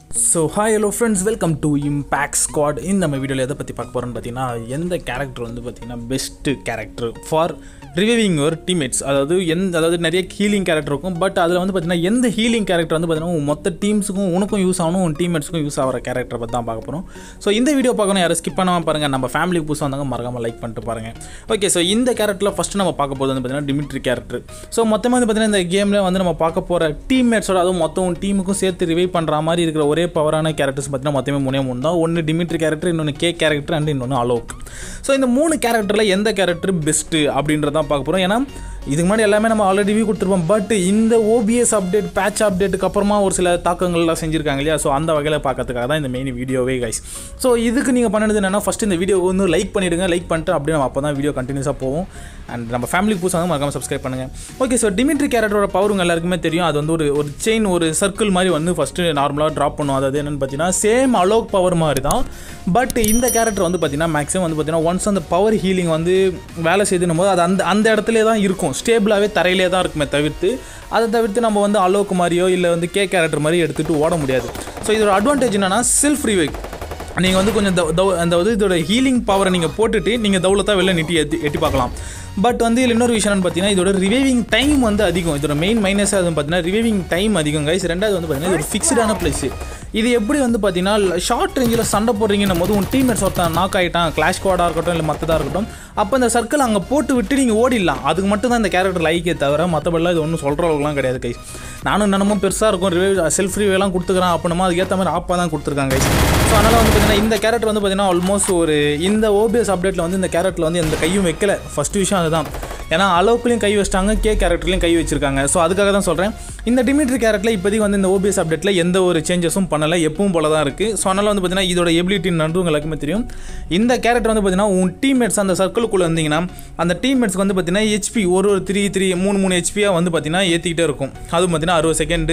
So hi hello friends welcome to impact squad இந்த நம்ம வீடியோவில் எதை பற்றி பார்க்க போகிறோன்னு பார்த்தீங்கன்னா எந்த கேரக்டர் வந்து பார்த்தீங்கன்னா best character for reviving your teammates அதாவது எந்த அதாவது நிறைய ஹீலிங் கேரக்டர் இருக்கும் பட் அதில் வந்து பார்த்தீங்கன்னா எந்த ஹீலிங் கேரக்டர் வந்து பார்த்தீங்கன்னா உன் மொத்த டீம்ஸுக்கும் உனக்கும் யூஸ் ஆகணும் உன் டீம்மேட்ஸுக்கும் யூஸ் ஆகிற கேரக்டர் பற்றி தான் பார்க்க போகிறோம் ஸோ இந்த வீடியோ பார்க்கணும் யாரும் ஸ்கிப் பண்ணாமல் பாருங்கள் நம்ம ஃபேமிலி புதுசாக வந்தாங்க மறக்காமல் லைக் பண்ணிட்டு பாருங்கள் ஓகே ஸோ இந்த கேரக்டரில் ஃபஸ்ட்டு நம்ம பார்க்க போகிறது வந்து பார்த்தீங்கன்னா டிமிட்ரி கேரக்டர் ஸோ மொத்தமாக வந்து பார்த்தீங்கன்னா இந்த கேமில் வந்து நம்ம பார்க்க போகிற டீம்மேட்ஸோட அதுவும் மொத்தம் டீமுக்கும் சேர்த்து ரிவைவ் பண்ணுற மாதிரி இருக்கிற ஒரே பவரான கேரக்டர்ஸ் பார்த்தீங்கன்னா மொத்தமே மூணே மூணு தான் ஒன்று டிமிட்ரி கேரக்டர் இன்னொன்று கே கேரக்டர் அண்ட் இன்னொன்று அலோக் ஸோ இந்த மூணு கேரக்டரில் எந்த கேரக்டர் பெஸ்ட்டு அப்படின்றதான் பார்க்க போகிறோம் ஏன்னா இதுக்கு முன்னாடி எல்லாமே நம்ம ஆல்ரெடி ரிவ்யூ கொடுத்துருப்போம் பட் இந்த ஓபிஎஸ் அப்டேட் பேட்ச் அப்டேட்டுக்கு அப்புறமா ஒரு சில தாக்கங்கள்லாம் செஞ்சுருக்காங்க இல்லையா ஸோ அந்த வகையில் பார்க்கறதுக்காக தான் இந்த மெயின் வீடியோவே கைஸ் ஸோ இதுக்கு நீங்கள் பண்ணது என்னன்னா ஃபஸ்ட் இந்த வீடியோ வந்து லைக் பண்ணிவிடுங்க லைக் பண்ணிட்டு அப்படியே நம்ம அப்போ தான் வீடியோ கண்டினியூஸாக போவோம் அண்ட் நம்ம ஃபேமிலிக்கு புதுசாக வந்து மறக்காம சப்ஸ்கிரைப் பண்ணுங்கள் ஓகே ஸோ டிமிட்ரி கேரக்டரோட பவர் உங்க எல்லாருக்குமே தெரியும் அது வந்து ஒரு ஒரு செயின் ஒரு சர்க்கிள் மாதிரி வந்து ஃபஸ்ட்டு நார்மலாக ட்ராப் பண்ணும் அதாவது என்னென்னு பார்த்தீங்கன்னா சேம் அலோக் பவர் மாதிரி தான் பட் இந்த கேரக்டர் வந்து பார்த்தீங்கன்னா மேக்ஸிமம் வந்து பார்த்தீங்கன்னா ஒன்ஸ் அந்த பவர் ஹீலிங் வந்து வேலை செய்துனும் போது அது அந்த அந்த இடத்துல தான் இருக்கும் ஸ்டேபிளாகவே தரையிலே தான் இருக்குமே தவிர்த்து அதை தவிர்த்து நம்ம வந்து அலோக் மாதிரியோ இல்லை வந்து கே கேரக்டர் மாதிரி எடுத்துகிட்டு ஓட முடியாது ஸோ இதோட அட்வான்டேஜ் என்னன்னா செல்ஃப் ரிவைவ் நீங்கள் வந்து கொஞ்சம் தவ- தவ- அந்த வந்து இதோட ஹீலிங் பவரை நீங்கள் போட்டுட்டு நீங்கள் தௌலத்தாக வெளில நீட்டி எட்டி எட்டி பார்க்கலாம் பட் வந்து இதில் இன்னொரு விஷயம் என்னன்னு பார்த்தீங்கன்னா இதோட ரிவைவிங் டைம் வந்து அதிகம் இதோட மெயின் மைனஸ் அது பார்த்தீங்கன்னா ரிவைவிங் டைம் அதிகம் கைஸ் ரெண்டாவது வந்து பார்த்தீங்கன்னா இது ஒரு ஃபிக்ஸ்டான பிளேஸ் இது எப்படி வந்து பார்த்தீங்கன்னா ஷார்ட் ரேஞ்சில் சண்டை போடுறீங்கன்னும் போது உன் டீம்மேட்ஸ் ஒருத்தன் நாக் ஆகிட்டான் கிளாஷ் ஸ்குவாடாக இருக்கட்டும் இல்லை மற்றதாக இருக்கட்டும் அப்போ இந்த சர்க்கிள் அங்கே போட்டு விட்டு நீங்கள் ஓடிடலாம் அதுக்கு மட்டும் தான் இந்த கேரக்டர் லைக்கே தவிர மற்றபடிலாம் இது ஒன்றும் சொல்கிற அளவுக்குலாம் கிடையாது கைஸ் நானும் என்னமோ பெருசாக இருக்கும் ரிவைவ் செல்ஃப் ரிவைவ்லாம் கொடுத்துக்கிறேன் அப்படின்னா அதுக்கேற்ற மாதிரி ஆப்பாக தான் கொடுத்துருக்காங்க கைஸ் ஸோ அதனால் வந்து பார்த்தீங்கன்னா இந்த கேரக்டர் வந்து பார்த்தீங்கன்னா ஆல்மோஸ்ட் ஒரு இந்த ஓபிஎஸ் அப்டேட்டில் வந்து இந்த கேரக்டரில் வந்து எந்த கையும் வைக்கல ஃபஸ்ட் விஷயம் அதுதான் ஏன்னா அளவுக்குலையும் கை வச்சிட்டாங்க கே கேரக்டர்லையும் கை வச்சிருக்காங்க ஸோ அதுக்காக தான் சொல்கிறேன் இந்த டிமிட்ரி கேரக்டரில் இப்போதைக்கு வந்து இந்த ஓபிஎஸ் அப்டேட்டில் எந்த ஒரு சேஞ்சஸும் பண்ணலை எப்பவும் போல தான் இருக்குது ஸோ அதனால் வந்து பார்த்தீங்கன்னா இதோட எபிலிட்டி நன்று எல்லாருக்குமே தெரியும் இந்த கேரக்டர் வந்து பார்த்தீங்கன்னா உன் டீம்மேட்ஸ் அந்த சர்க்கிளுக்குள்ளே இருந்தீங்கன்னா அந்த டீம்மேட்ஸ்க்கு வந்து பார்த்தீங்கன்னா ஹெச்பி ஒரு ஒரு த்ரீ த்ரீ மூணு மூணு ஹெச்பியாக வந்து பார்த்தீங்கன்னா ஏற்றிக்கிட்டே இருக்கும் அதுவும் பார்த்தீங்கன்னா அறுபது செகண்டு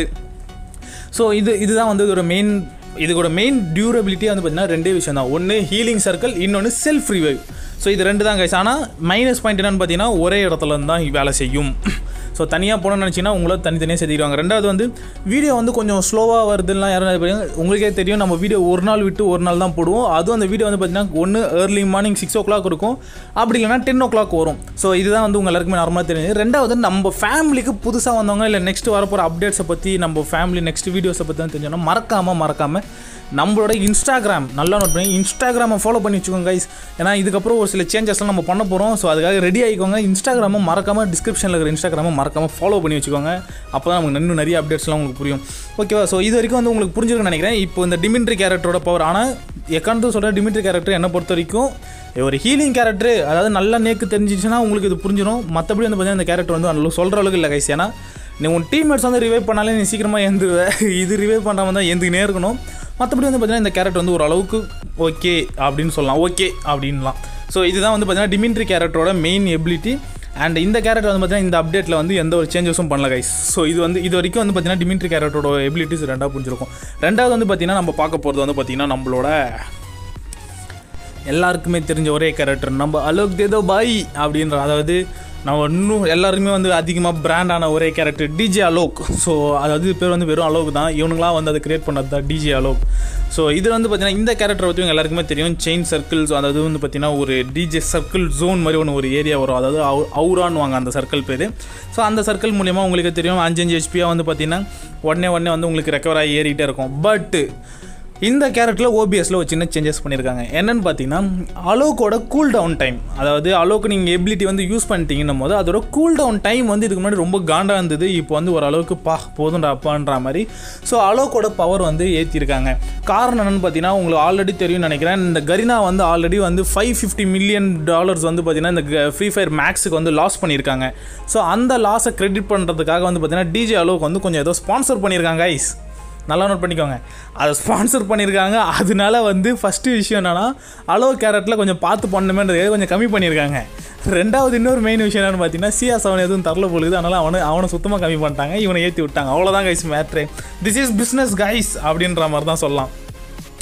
ஸோ இது இதுதான் வந்து இதோட மெயின் இதோட மெயின் டியூரபிலிட்டியாக வந்து பார்த்தீங்கன்னா ரெண்டே விஷயம் தான் ஒன்று ஹீலிங் சர்க்கிள் இன்னொன்று செல்ஃப் ரிவைவ் ஸோ இது ரெண்டு தான் கைஸ் ஆனால் மைனஸ் பாயிண்ட் என்னன்னு பார்த்தீங்கன்னா ஒரே இடத்துல இருந்து தான் வேலை செய்யும் ஸோ தனியாக போகணும்னு நினச்சிங்கன்னா உங்களை தனித்தனியாக செதுக்கிடுவாங்க ரெண்டாவது வந்து வீடியோ வந்து கொஞ்சம் ஸ்லோவாக வருதுலாம் யாரும் பாருங்க உங்களுக்கே தெரியும் நம்ம வீடியோ ஒரு நாள் விட்டு ஒரு நாள் தான் போடுவோம் அதுவும் அந்த வீடியோ வந்து பார்த்தீங்கன்னா ஒன்று early morning six o'clock இருக்கும் அப்படி இல்லைனா டென் ஓ கிளாக் வரும் ஸோ இதுதான் வந்து உங்க எல்லாருக்குமே நார்மலாக தெரியும் ரெண்டாவது நம்ம ஃபேமிலிக்கு புதுசாக வந்தவங்க இல்லை நெக்ஸ்ட் வரப்போகிற அப்டேட்ஸை பற்றி நம்ம ஃபேமிலி நெக்ஸ்ட் வீடியோஸை பற்றி தான் தெரிஞ்சோன்னா மறக்காமல் மறக்காமல் நம்மளோட இன்ஸ்டாகிராம் நல்லா நோட் பண்ணி இன்ஸ்டாகிராமை ஃபாலோ பண்ணி வச்சுக்கோங்க கைஸ் ஏன்னா இதுக்கப்புறம் ஒரு சில சேஞ்சஸ்லாம் நம்ம பண்ண போகிறோம் ஸோ அதுக்காக ரெடி ஆகிக்கோங்க இன்ஸ்டாகிராமை மறக்காமல் டிஸ்கிரிப்ஷனில் இருக்கிற இன்ஸ்டாகிராமை மறக்காமல் ஃபாலோ பண்ணி வச்சுக்கோங்க அப்போ தான் நமக்கு இன்னும் நிறைய அப்டேட்ஸ்லாம் உங்களுக்கு புரியும் ஓகேவா ஸோ இது வரைக்கும் வந்து உங்களுக்கு புரிஞ்சிருக்குன்னு நினைக்கிறேன் இப்போ இந்த டிமிட்ரி கேரக்டரோட பவர் ஆனால் எக்கானத்து சொல்கிற டிமிட்ரி கேரக்டர் என்னை பொறுத்த வரைக்கும் ஒரு ஹீலிங் கேரக்டர் அதாவது நல்லா நேக்கு தெரிஞ்சிச்சுன்னா உங்களுக்கு இது புரிஞ்சிடும் மற்றபடி வந்து பார்த்தீங்கன்னா இந்த கேரக்டர் வந்து அந்த சொல்கிற அளவுக்கு இல்லை கைஸ் ஏன்னா நீ உன் டீம்மேட்ஸ் வந்து ரிவைவ் பண்ணாலே நீ சீக்கிரமாக எழுந்துருவ இது ரிவைவ் பண்ணாமல் தான் எழுந்துக்கினே இருக்கணும் மற்றபடி வந்து பார்த்தீங்கன்னா இந்த கேரக்டர் வந்து ஒரு அளவுக்கு ஓகே அப்படின்னு சொல்லலாம் ஓகே அப்படின்லாம் ஸோ இதுதான் வந்து பார்த்தீங்கன்னா டிமிட்ரி கேரக்டரோட மெயின் எபிலிட்டி அண்ட் இந்த கேரக்டர் வந்து பார்த்தீங்கன்னா இந்த அப்டேட்டில் வந்து எந்த ஒரு சேஞ்சஸும் பண்ணல கைஸ் ஸோ இது வந்து இது வரைக்கும் வந்து பார்த்தீங்கன்னா டிமிட்ரி கேரக்டரோட எபிலிட்டிஸ் ரெண்டாக புரிஞ்சிருக்கும் ரெண்டாவது வந்து பார்த்தீங்கன்னா நம்ம பார்க்க போகிறது வந்து பார்த்தீங்கன்னா நம்மளோட எல்லாருக்குமே தெரிஞ்ச ஒரே கேரக்டர் நம்ம அலோக் தேதோ பாய் அப்படின்ற அதாவது நம்ம இன்னும் எல்லாருமே வந்து அதிகமாக பிராண்டான ஒரே கேரக்டர் டிஜே அலோக் ஸோ அதாவது பேர் வந்து வெறும் அலோக் தான் இவனுங்களாம் வந்து அதை கிரியேட் பண்ணது தான் டிஜே அலோக் ஸோ இது வந்து பார்த்தீங்கன்னா இந்த கேரக்டர் பற்றி இவங்க எல்லாருக்குமே தெரியும் செயின் சர்க்கிள்ஸ் அதாவது வந்து பார்த்தீங்கன்னா ஒரு டிஜே சர்க்கிள் ஜோன் மாதிரி ஒன்று ஒரு ஏரியா வரும் அதாவது அவு- அவுரான்னு வாங்க அந்த சர்க்கிள் பேர் ஸோ அந்த சர்க்கிள் மூலியமா உங்களுக்கு தெரியும் அஞ்சு அஞ்சு ஹெச்பியாக வந்து பார்த்தீங்கன்னா உடனே உடனே வந்து உங்களுக்கு ரெக்கவர் ஆகி ஏறிக்கிட்டே இருக்கும் பட்டு இந்த கேரக்டரில் ஓபிஎஸ்ல ஒரு சின்ன சேஞ்சஸ் பண்ணியிருக்காங்க என்னன்னு பார்த்தீங்கன்னா அலோக்கோட கூல் டவுன் டைம் அதாவது அலோக்கு நீங்கள் எபிலிட்டி வந்து யூஸ் பண்ணிட்டீங்கன்னும் போது அதோட கூல் டவுன் டைம் வந்து இதுக்கு முன்னாடி ரொம்ப காண்டா இருந்தது இப்போ வந்து ஒரு அளவுக்கு பா போதும்டா அப்பான்ற மாதிரி ஸோ அலோக்கோட பவர் வந்து ஏற்றிருக்காங்க காரணம் என்னன்னு பார்த்தீங்கன்னா உங்களுக்கு ஆல்ரெடி தெரியும்னு நினைக்கிறேன் இந்த கரினா வந்து ஆல்ரெடி வந்து ஃபைவ் ஃபிஃப்டி மில்லியன் டாலர்ஸ் வந்து பார்த்தீங்கன்னா இந்த ஃப்ரீ ஃபயர் மேக்ஸுக்கு வந்து லாஸ் பண்ணியிருக்காங்க ஸோ அந்த லாஸை கிரெடிட் பண்ணுறதுக்காக வந்து பார்த்தீங்கன்னா டிஜே அலோக் வந்து கொஞ்சம் ஏதோ ஸ்பான்சர் பண்ணியிருக்காங்க ஐஸ் நல்லா நோட் பண்ணிக்கோங்க அதை ஸ்பான்சர் பண்ணியிருக்காங்க அதனால வந்து ஃபஸ்ட்டு விஷயம் என்னன்னா அலோ கேரட்டில் கொஞ்சம் பார்த்து பண்ணணுமேன்றது கொஞ்சம் கம்மி பண்ணியிருக்காங்க ரெண்டாவது இன்னொரு மெயின் விஷயம் என்னன்னு பார்த்தீங்கன்னா சிஎஸ் அவன் எதுவும் தரல போலுது அதனால் அவனை அவனை சுத்தமாக கம்மி பண்ணிட்டாங்க இவனை ஏற்றி விட்டாங்க அவ்வளோதான் கைஸ் மேட்ரு திஸ் இஸ் பிஸ்னஸ் கைஸ் அப்படின்ற மாதிரி தான் சொல்லலாம் ஸோ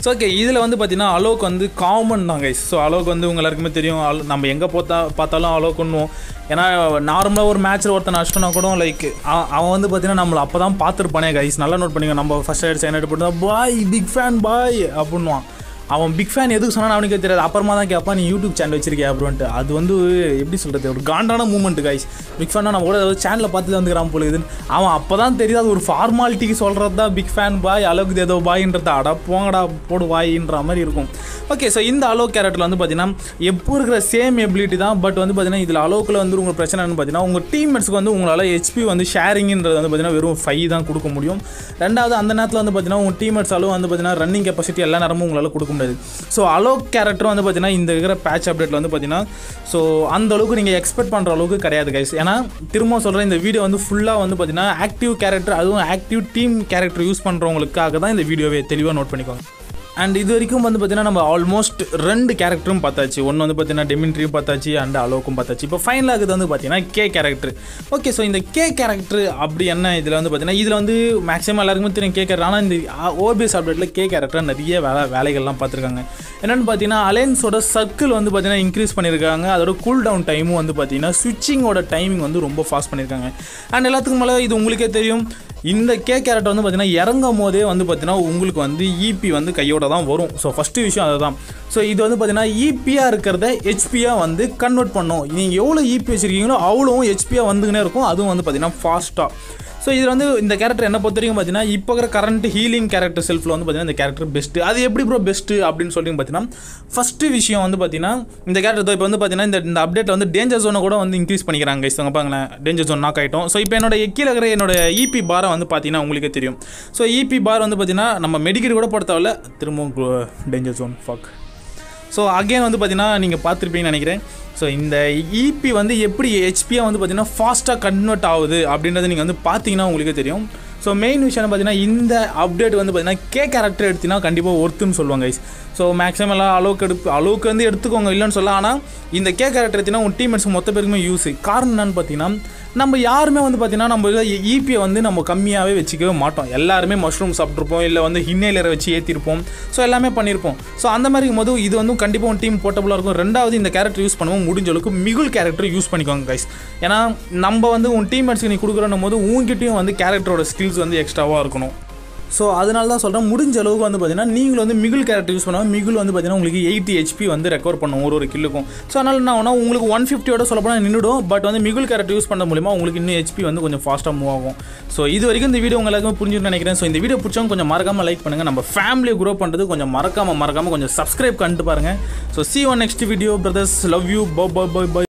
ஸோ ஓகே இதில் வந்து பார்த்தீங்கன்னா அலோக் வந்து காமன் தான் கைஸ் ஸோ அலோக் வந்து உங்க எல்லாருக்குமே தெரியும் அல்- நம்ம எங்கே பார்த்தா பார்த்தாலும் அலோக் பண்ணுவோம் ஏன்னா நார்மலாக ஒரு மேட்ச்சில் ஒருத்தன் அடிச்சிட்டோன்னா கூட லைக் அவன் வந்து பார்த்தீங்கன்னா நம்மளை அப்போ தான் பார்த்துருப்பானே கைஸ் நல்லா நோட் பண்ணிக்கோ நம்ம ஃபஸ்ட் எய்ட் செகண்ட் எய்ட் போட்டு பாய் பிக் ஃபேன் பாய் அப்படின்வான் அவன் பிக் ஃபேன் எதுக்கு சொன்னான்னு அவனுக்கே தெரியாது அப்புறமா தான் கேட்பான் நீ யூடியூப் சேனல் வச்சிருக்கியா அப்படின்ட்டு அது வந்து எப்படி சொல்கிறது ஒரு காண்டான மூமெண்ட் கைஸ் பிக் ஃபேனாக நம்ம கூட சேனலில் பார்த்து வந்துக்கிறான் போல இதுன்னு அவன் அப்போ தான் தெரியாது அது ஒரு ஃபார்மாலிட்டிக்கு சொல்கிறது தான் பிக் ஃபேன் பாய் அலோக் ஏதோ பாய்ன்றது அட போங்கடா போடு வாயின்ற மாதிரி இருக்கும் ஓகே ஸோ இந்த அலோக் கேரக்டரில் வந்து பார்த்தீங்கன்னா எப்போ இருக்கிற சேம் எபிலிட்டி தான் பட் வந்து பார்த்தீங்கன்னா இதில் அலோக்கில் வந்து உங்களுக்கு பிரச்சனை என்னன்னு பார்த்தீங்கன்னா உங்கள் டீம்மேட்ஸ்க்கு வந்து உங்களால் ஹெச்பி வந்து ஷேரிங்ன்றது வந்து பார்த்தீங்கன்னா வெறும் ஃபைவ் தான் கொடுக்க முடியும் ரெண்டாவது அந்த நேரத்தில் வந்து பார்த்தீங்கன்னா உங்கள் டீம்மேட்ஸ் அளவு வந்து பார்த்தீங்கன்னா ரன்னிங் கெப்பாசிட்டி எல்லா நேரமும் உங்களால் கொடுக்க முடியாது ஸோ அலோக் கேரக்டர் வந்து பார்த்தீங்கன்னா இந்த இருக்கிற பேட்ச் அப்டேட்டில் வந்து பார்த்தீங்கன்னா ஸோ அந்த அளவுக்கு நீங்கள் எக்ஸ்பெக்ட் பண்ணுற அளவுக்கு கிடையாது கைஸ் ஏன்னா திரும்ப சொல்கிறேன் இந்த வீடியோ வந்து ஃபுல்லாக வந்து பார்த்தீங்கன்னா ஆக்டிவ் கேரக்டர் அதுவும் ஆக்டிவ் டீம் கேரக்டர் யூஸ் பண்ணுறவங்களுக்காக தான் இந்த வீடியோவை தெளிவாக நோட் பண்ணிக்கோங்க அண்ட் இது வரைக்கும் வந்து பார்த்தீங்கன்னா நம்ம ஆல்மோஸ்ட் ரெண்டு கேரக்டரும் பார்த்தாச்சு ஒன்று வந்து பார்த்தீங்கன்னா டெமின்ட்ரியும் பார்த்தாச்சு அண்ட் அலோக்கும் பார்த்தாச்சு இப்போ ஃபைனலாக இருக்குது வந்து பார்த்தீங்கன்னா கே கேரக்டர் ஓகே ஸோ இந்த கே கேரக்டர் அப்படி என்ன இதில் வந்து பார்த்தீங்கன்னா இதில் வந்து மேக்ஸிமம் எல்லாருக்குமே தெரியும் கே கேரக்டர் ஆனால் இந்த ஓபிஎஸ் அப்டேட்டில் கே கேரக்டர் நிறைய வேலை வேலைகள்லாம் பார்த்துருக்காங்க என்னென்னு பார்த்தீங்கன்னா அலைன்ஸோட சர்க்கிள் வந்து பார்த்தீங்கன்னா இன்க்ரீஸ் பண்ணியிருக்காங்க அதோட கூல் டவுன் டைமும் வந்து பார்த்தீங்கன்னா ஸ்விட்சிங்கோட டைமிங் வந்து ரொம்ப ஃபாஸ்ட் பண்ணியிருக்காங்க அண்ட் எல்லாத்துக்கும் மேலே இது உங்களுக்கே தெரியும் இந்த கே கேரக்டர் வந்து பார்த்தீங்கன்னா இறங்கும் போதே வந்து பார்த்தீங்கன்னா உங்களுக்கு வந்து இபி வந்து கையோட தான் வரும் ஸோ ஃபஸ்ட்டு விஷயம் அதுதான் ஸோ இது வந்து பார்த்தீங்கன்னா இபியாக இருக்கிறத ஹெச்பியாக வந்து கன்வெர்ட் பண்ணும் நீங்கள் எவ்வளோ இபி வச்சுருக்கீங்களோ அவ்வளோ ஹெச்பியாக வந்துக்கினே இருக்கும் அதுவும் வந்து பார்த்தீங்கன்னா ஃபாஸ்ட்டாக ஸோ இதில் வந்து இந்த கேரக்டர் என்ன பொறுத்த வரைக்கும் பார்த்தீங்கன்னா இப்போ இருக்கிற கரண்ட் ஹீலிங் கேரக்டர் செல்ஃபில் வந்து பார்த்தீங்கன்னா இந்த கேரக்டர் பெஸ்ட்டு அது எப்படி ப்ரோ பெஸ்ட்டு அப்படின்னு சொல்லி பார்த்தீங்கன்னா ஃபஸ்ட்டு விஷயம் வந்து பார்த்தீங்கன்னா இந்த கேரக்டர் இப்போ வந்து பார்த்தீங்கன்னா இந்த இந்த அப்டேட்டில் வந்து டேஞ்சர் ஜோனை கூட வந்து இன்க்ரீஸ் பண்ணிக்கிறாங்க இவங்க பாருங்களேன் டேஞ்சர் ஜோன் நாக் ஆகிட்டோம் ஸோ இப்போ என்னோட கீழே இருக்கிற என்னோட இபி பாரை வந்து பார்த்தீங்கன்னா உங்களுக்கே தெரியும் ஸோ இபி பார் வந்து பார்த்தீங்கன்னா நம்ம மெடிக்கல் கூட போட தேவையில்ல திரும்பவும் danger zone fog so again வந்து பார்த்தீங்கன்னா நீங்கள் பார்த்துருப்பீங்கன்னு நினைக்கிறேன் ஸோ இந்த இபி வந்து எப்படி ஹெச்பியாக வந்து பார்த்தீங்கன்னா ஃபாஸ்ட்டாக கன்வெர்ட் ஆகுது அப்படின்றத நீங்கள் வந்து பார்த்தீங்கன்னா உங்களுக்கே தெரியும் ஸோ மெயின் விஷயம் பார்த்தீங்கன்னா இந்த அப்டேட் வந்து பார்த்தீங்கன்னா கே கேரக்டர் எடுத்தீங்கன்னா கண்டிப்பாக ஒர்த்துன்னு சொல்லுவாங்க guys. ஸோ மேக்ஸிமம் எல்லாம் அளவுக்கு எடுப்பு அளவுக்கு வந்து எடுத்துக்கோங்க இல்லைன்னு சொல்ல ஆனால் இந்த கே கேரக்டர் எடுத்தீங்கன்னா உங்கள் டீம்மேட்ஸ் மொத்த பேருக்குமே யூஸ் காரணம் என்னன்னு பார்த்தீங்கன்னா நம்ம யாருமே வந்து பார்த்தீங்கன்னா நம்ம இபியை வந்து நம்ம கம்மியாகவே வச்சுக்கவே மாட்டோம் எல்லாருமே மஷ்ரூம் சாப்பிட்ருப்போம் இல்லை வந்து ஹின்னேலரை வச்சு ஏற்றிருப்போம் ஸோ எல்லாமே பண்ணியிருப்போம் ஸோ அந்த மாதிரி இருக்கும்போது இது வந்து கண்டிப்பாக ஒரு டீம் போர்ட்டபுளாக இருக்கும் ரெண்டாவது இந்த கேரக்டர் யூஸ் பண்ணுவோம் முடிஞ்ச அளவுக்கு மிகுல் கேரக்டர் யூஸ் பண்ணிக்கோங்க கைஸ் ஏன்னா நம்ம வந்து உன் டீம்மேட்ஸ்க்கு நீ கொடுக்குறோம் போது உங்ககிட்டயும் வந்து கேரக்டரோட ஸ்கில்ஸ் வந்து எக்ஸ்ட்ராவாக இருக்கணும் ஸோ அதனால தான் சொல்கிறேன் முடிஞ்ச அளவுக்கு வந்து பார்த்தீங்கன்னா நீங்கள் வந்து மிகுல் கேரக்டர் யூஸ் பண்ணால் மிகுல் வந்து பார்த்தீங்கன்னா உங்களுக்கு எயிட்டி ஹெச்பி வந்து ரெக்கவர் பண்ணும் ஒரு ஒரு கில்லுக்கும் ஸோ அதனால் என்ன ஆகும்னா உங்களுக்கு ஒன் ஃபிஃப்டியோட சொல்ல போனால் நின்றுடும் பட் வந்து மிகுல் கேரக்டர் யூஸ் பண்ண மூலியமா உங்களுக்கு இன்னும் ஹெச்பி வந்து கொஞ்சம் ஃபாஸ்ட்டாக மூவ் ஆகும் ஸோ இது வரைக்கும் இந்த வீடியோ உங்களுக்கு புரிஞ்சுன்னு நினைக்கிறேன் ஸோ இந்த வீடியோ பிடிச்சவங்க கொஞ்சம் மறக்காமல் லைக் பண்ணுங்கள் நம்ம ஃபேமிலியை க்ரோ பண்ணுறது கொஞ்சம் மறக்காமல் மறக்காமல் கொஞ்சம் சப்ஸ்கிரைப் பண்ணிட்டு பாருங்கள் so see on next video brothers love you bye bye bye by